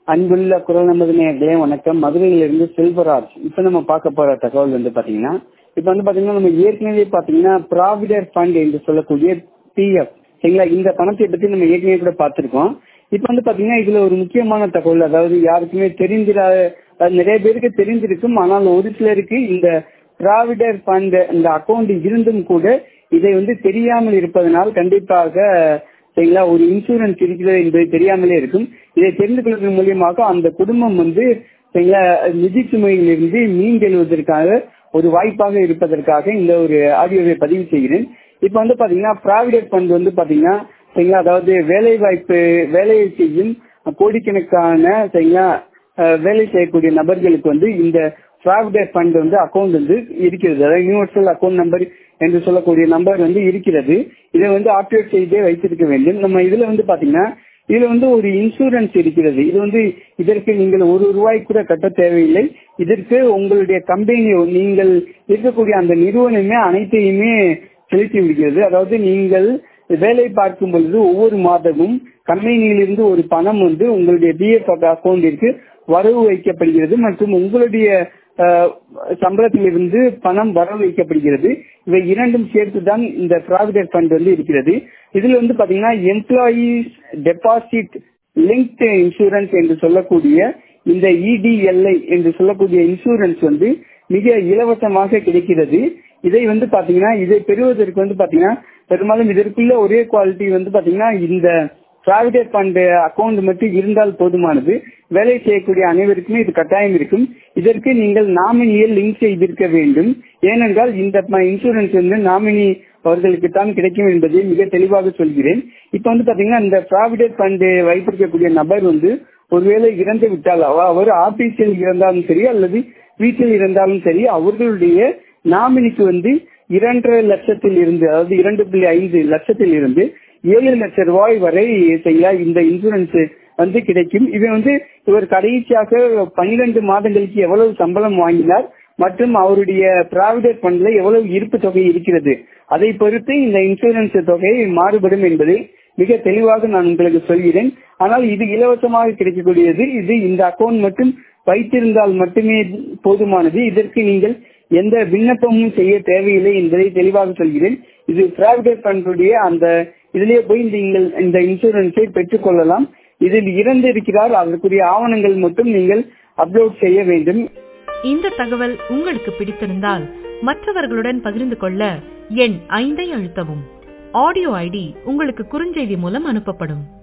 அன்புள்ள குரல் நமது நேர்களே வணக்கம் மதுரையிலிருந்து செல்வராஜ் இப்ப நம்ம பார்க்க போற தகவல் வந்து பாத்தீங்கன்னா இப்ப வந்து பாத்தீங்கன்னா நம்ம ஏற்கனவே பாத்தீங்கன்னா ப்ராவிடர் ஃபண்ட் என்று சொல்லக்கூடிய பிஎஃப் சரிங்களா இந்த பணத்தை பத்தி நம்ம ஏற்கனவே கூட பார்த்திருக்கோம் இப்ப வந்து பாத்தீங்கன்னா இதுல ஒரு முக்கியமான தகவல் அதாவது யாருக்குமே தெரிந்திராத அது நிறைய பேருக்கு தெரிஞ்சிருக்கும் ஆனால் ஒரு சிலருக்கு இந்த ப்ராவிடர் ஃபண்ட் இந்த அக்கௌண்ட் இருந்தும் கூட இதை வந்து தெரியாமல் இருப்பதனால் கண்டிப்பாக சரிங்களா ஒரு இன்சூரன்ஸ் இருக்கிறது என்பது தெரியாமலே இருக்கும் இதை தெரிந்து கொள்வதன் மூலியமாக அந்த குடும்பம் வந்து சரிங்களா நிதி சுமையிலிருந்து மீண்டெழுவதற்காக ஒரு வாய்ப்பாக இருப்பதற்காக இந்த ஒரு ஆடியோவை பதிவு செய்கிறேன் இப்ப வந்து பாத்தீங்கன்னா ப்ராவிடன்ட் ஃபண்ட் வந்து பாத்தீங்கன்னா சரிங்களா அதாவது வேலை வாய்ப்பு வேலையை செய்யும் கோடிக்கணக்கான சரிங்களா வேலை செய்யக்கூடிய நபர்களுக்கு வந்து இந்த ப்ராவிடன்ட் ஃபண்ட் வந்து அக்கௌண்ட் வந்து இருக்கிறது அதாவது யூனிவர்சல் அக்கௌண்ட் நம்பர் என்று சொல்லக்கூடிய நம்பர் வந்து இருக்கிறது இதை வந்து ஆக்டிவேட் செய்தே வைத்திருக்க வேண்டும் நம்ம இதுல வந்து பாத்தீங்கன்னா இதுல வந்து ஒரு இன்சூரன்ஸ் இருக்கிறது இது வந்து இதற்கு நீங்கள் ஒரு ரூபாய் கூட கட்ட தேவையில்லை இதற்கு உங்களுடைய கம்பெனி நீங்கள் இருக்கக்கூடிய அந்த நிறுவனமே அனைத்தையுமே செலுத்தி விடுகிறது அதாவது நீங்கள் வேலை பார்க்கும் பொழுது ஒவ்வொரு மாதமும் கம்பெனியிலிருந்து ஒரு பணம் வந்து உங்களுடைய பிஎஃப் அக்கௌண்டிற்கு வரவு வைக்கப்படுகிறது மற்றும் உங்களுடைய சம்பளத்திலிருந்து பணம் வர வைக்கப்படுகிறது இவை இரண்டும் சேர்த்து தான் இந்த ப்ராவிடன்ட் ஃபண்ட் வந்து இருக்கிறது இதுல வந்து பாத்தீங்கன்னா எம்ப்ளாயீஸ் டெபாசிட் லிங்க் இன்சூரன்ஸ் என்று சொல்லக்கூடிய இந்த இடிஎல்ஐ என்று சொல்லக்கூடிய இன்சூரன்ஸ் வந்து மிக இலவசமாக கிடைக்கிறது இதை வந்து பாத்தீங்கன்னா இதை பெறுவதற்கு வந்து பாத்தீங்கன்னா பெரும்பாலும் இதற்குள்ள ஒரே குவாலிட்டி வந்து பாத்தீங்கன்னா இந்த ப்ராவிடன்ட் ஃபண்ட் அக்கௌண்ட் மட்டும் இருந்தால் போதுமானது வேலை செய்யக்கூடிய அனைவருக்குமே இது கட்டாயம் இருக்கும் இதற்கு நீங்கள் நாமினியை லிங்க் செய்திருக்க வேண்டும் ஏனென்றால் இந்த இன்சூரன்ஸ் வந்து நாமினி அவர்களுக்கு தான் கிடைக்கும் என்பதை மிக தெளிவாக சொல்கிறேன் இப்ப வந்து பாத்தீங்கன்னா இந்த ப்ராவிடன்ட் ஃபண்ட் வைத்திருக்கக்கூடிய நபர் வந்து ஒருவேளை இறந்து விட்டால் அவர் ஆபீஸில் இருந்தாலும் சரி அல்லது வீட்டில் இருந்தாலும் சரி அவர்களுடைய நாமினிக்கு வந்து இரண்டரை லட்சத்தில் இருந்து அதாவது இரண்டு புள்ளி ஐந்து லட்சத்தில் இருந்து ஏழு லட்சம் ரூபாய் வரை செய்ய இந்த இன்சூரன்ஸ் வந்து கிடைக்கும் இது வந்து இவர் கடைசியாக பனிரெண்டு மாதங்களுக்கு எவ்வளவு சம்பளம் வாங்கினார் மற்றும் அவருடைய பிராவிடன்ட் ஃபண்ட்ல எவ்வளவு இருப்பு தொகை இருக்கிறது அதை பொறுத்து இந்த இன்சூரன்ஸ் தொகை மாறுபடும் என்பதை மிக தெளிவாக நான் உங்களுக்கு சொல்கிறேன் ஆனால் இது இலவசமாக கிடைக்கக்கூடியது இது இந்த அக்கௌண்ட் மட்டும் வைத்திருந்தால் மட்டுமே போதுமானது இதற்கு நீங்கள் எந்த விண்ணப்பமும் செய்ய தேவையில்லை என்பதை தெளிவாக சொல்கிறேன் இது பிராவிடன்ட் ஃபண்டுடைய அந்த இதிலேயே போய் நீங்கள் இந்த இன்சூரன்ஸை பெற்றுக் கொள்ளலாம் இதில் இறந்து இருக்கிறார் அதற்குரிய ஆவணங்கள் மட்டும் நீங்கள் அப்லோட் செய்ய வேண்டும் இந்த தகவல் உங்களுக்கு பிடித்திருந்தால் மற்றவர்களுடன் பகிர்ந்து கொள்ள எண் ஐந்தை அழுத்தவும் ஆடியோ ஐடி உங்களுக்கு குறுஞ்செய்தி மூலம் அனுப்பப்படும்